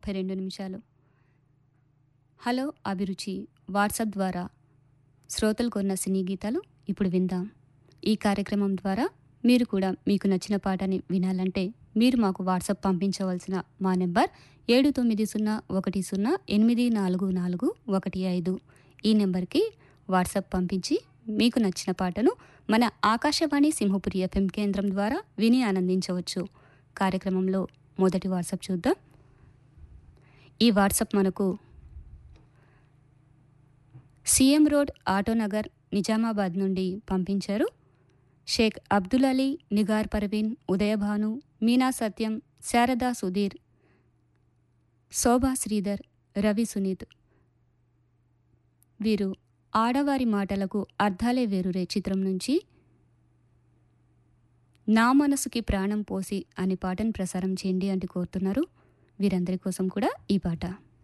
ముప్పై రెండు నిమిషాలు హలో అభిరుచి వాట్సాప్ ద్వారా శ్రోతలు కొన్న సినీ గీతాలు ఇప్పుడు విందాం ఈ కార్యక్రమం ద్వారా మీరు కూడా మీకు నచ్చిన పాటని వినాలంటే మీరు మాకు వాట్సాప్ పంపించవలసిన మా నెంబర్ ఏడు తొమ్మిది సున్నా ఒకటి సున్నా ఎనిమిది నాలుగు నాలుగు ఒకటి ఐదు ఈ నెంబర్కి వాట్సాప్ పంపించి మీకు నచ్చిన పాటను మన ఆకాశవాణి సింహపురి ఎఫ్ఎం కేంద్రం ద్వారా విని ఆనందించవచ్చు కార్యక్రమంలో మొదటి వాట్సాప్ చూద్దాం ఈ వాట్సాప్ మనకు సీఎం రోడ్ ఆటోనగర్ నిజామాబాద్ నుండి పంపించారు షేక్ అబ్దుల్ అలీ నిగార్ పర్వీన్ ఉదయభాను మీనా సత్యం శారదా సుధీర్ శోభా శ్రీధర్ రవి సునీత్ వీరు ఆడవారి మాటలకు అర్థాలే వేరురే చిత్రం నుంచి నా మనసుకి ప్రాణం పోసి అనే పాటను ప్రసారం చేయండి అంటూ కోరుతున్నారు వీరందరి కోసం కూడా ఈ పాట